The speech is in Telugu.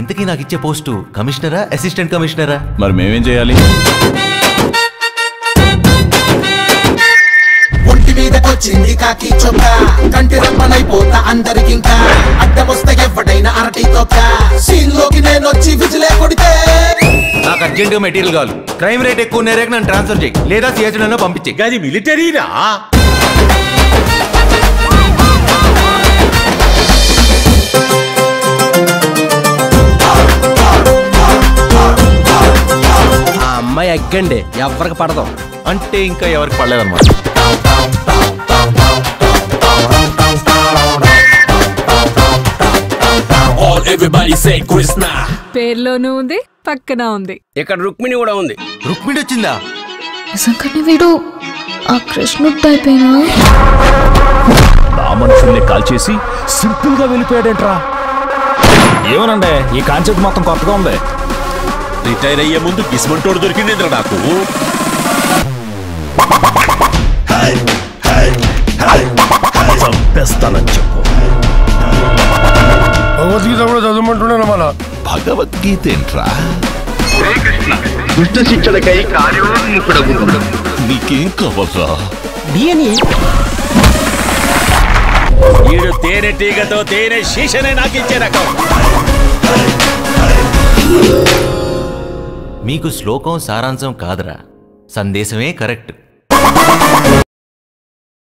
ఇంతకీ నాకు ఇచ్చే పోస్టు కమిషనరా అసిస్టెంట్ కమిషనరా మరి మేమేం చేయాలి ఒంటి మీదకొచ్చింది కాకి చొక్క కంటి రెప్పనైపోతా అందరికింకా అడ్డమొస్తే ఎవ్వడైనా అరటి తొక్క సీన్ లోకి నేనొచ్చి విజిలే కొడితే నాకు అర్జెంట్ గా మెటీరియల్ కావాలి క్రైమ్ రేట్ ఎక్కువ ఉన్న ఏరియాకి నన్ను ట్రాన్స్ఫర్ చేయి లేదా సిహెచ్లో పంపించే గది మిలిటరీనా ఆ అమ్మాయి ఎగ్గండి ఎవరికి పడదాం అంటే ఇంకా ఎవరికి పడలేదన్నమాట ఆల్ ఎవ్రీబడి సే కృష్ణ పేర్లోనూ ఉంది పక్కన ఉంది ఇక్కడ రుక్మిణి కూడా ఉంది రుక్మిణి వచ్చిందా నిజంగానే వీడు ఆ కృష్ణుడు టైపేనా నా మనుషుల్ని కాల్ చేసి సింపుల్ గా వెళ్ళిపోయాడేంట్రా ఏమనండి ఈ కాన్సెప్ట్ మొత్తం కొత్తగా ఉంది రిటైర్ అయ్యే ముందు గిస్మంటోడు దొరికిందిరా నాకు చంపేస్తానని చెప్పు భగవద్గీత కూడా చదవమంటున్నాను మన భగవద్గీత ఏంట్రా దుష్ట శిక్షణకై కార్యోన్ముఖుడగు నీకేం కావాలా ఈడు తేనె టీగతో తేనె శీషనే నాకు ఇచ్చే రకం మీకు శ్లోకం సారాంశం కాదురా సందేశమే కరెక్ట్